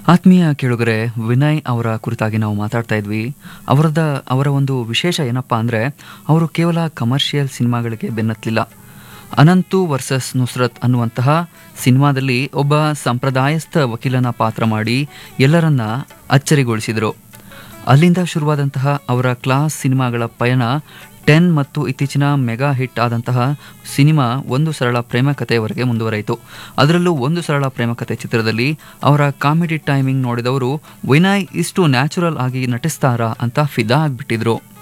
ಆತ್ಮೀಯ ಕೇಳುಗರೆ ವಿನಯ್ ಅವರ ಕುರಿತಾಗಿ ನಾವು ಮಾತಾಡ್ತಾ ಇದ್ವಿ ಅವರದ ಅವರ ಒಂದು ವಿಶೇಷ ಏನಪ್ಪ ಅಂದರೆ ಅವರು ಕೇವಲ ಕಮರ್ಷಿಯಲ್ ಸಿನಿಮಾಗಳಿಗೆ ಬೆನ್ನತ್ತಲಿಲ್ಲ ಅನಂತು ವರ್ಸಸ್ ನುಸ್ರತ್ ಅನ್ನುವಂತಹ ಸಿನಿಮಾದಲ್ಲಿ ಒಬ್ಬ ಸಂಪ್ರದಾಯಸ್ಥ ವಕೀಲನ ಪಾತ್ರ ಮಾಡಿ ಎಲ್ಲರನ್ನ ಅಚ್ಚರಿಗೊಳಿಸಿದರು ಅಲ್ಲಿಂದ ಶುರುವಾದಂತಹ ಅವರ ಕ್ಲಾಸ್ ಸಿನಿಮಾಗಳ ಪಯಣ ಟೆನ್ ಮತ್ತು ಇತ್ತೀಚಿನ ಮೆಗಾ ಹಿಟ್ ಆದಂತಹ ಸಿನಿಮಾ ಒಂದು ಸರಳ ಪ್ರೇಮ ಕಥೆಯವರೆಗೆ ಮುಂದುವರೆಯಿತು ಅದರಲ್ಲೂ ಒಂದು ಸರಳ ಪ್ರೇಮ ಕಥೆ ಚಿತ್ರದಲ್ಲಿ ಅವರ ಕಾಮಿಡಿ ಟೈಮಿಂಗ್ ನೋಡಿದವರು ವಿನಯ್ ಇಷ್ಟು ನ್ಯಾಚುರಲ್ ಆಗಿ ನಟಿಸ್ತಾರಾ ಅಂತ ಫಿದಾ ಆಗಿಬಿಟ್ಟಿದ್ರು